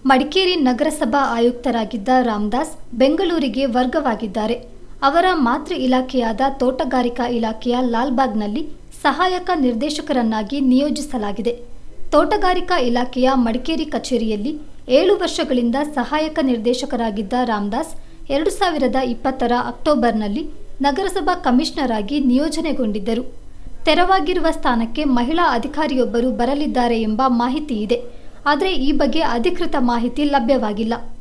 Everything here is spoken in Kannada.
ಮಡಿಕೇರಿ ನಗರಸಭಾ ಆಯುಕ್ತರಾಗಿದ್ದ ರಾಮದಾಸ್ ಬೆಂಗಳೂರಿಗೆ ವರ್ಗವಾಗಿದ್ದಾರೆ ಅವರ ಮಾತೃ ಇಲಾಖೆಯಾದ ತೋಟಗಾರಿಕಾ ಇಲಾಖೆಯ ಲಾಲ್ಬಾಗ್ನಲ್ಲಿ ಸಹಾಯಕ ನಿರ್ದೇಶಕರನ್ನಾಗಿ ನಿಯೋಜಿಸಲಾಗಿದೆ ತೋಟಗಾರಿಕಾ ಇಲಾಖೆಯ ಮಡಿಕೇರಿ ಕಚೇರಿಯಲ್ಲಿ ಏಳು ವರ್ಷಗಳಿಂದ ಸಹಾಯಕ ನಿರ್ದೇಶಕರಾಗಿದ್ದ ರಾಮದಾಸ್ ಎರಡು ಸಾವಿರದ ಇಪ್ಪತ್ತರ ಅಕ್ಟೋಬರ್ನಲ್ಲಿ ನಗರಸಭಾ ಕಮಿಷನರ್ ಆಗಿ ನಿಯೋಜನೆಗೊಂಡಿದ್ದರು ತೆರವಾಗಿರುವ ಸ್ಥಾನಕ್ಕೆ ಮಹಿಳಾ ಅಧಿಕಾರಿಯೊಬ್ಬರು ಬರಲಿದ್ದಾರೆ ಎಂಬ ಮಾಹಿತಿ ಇದೆ ಆದರೆ ಈ ಬಗ್ಗೆ ಅಧಿಕೃತ ಮಾಹಿತಿ ಲಭ್ಯವಾಗಿಲ್ಲ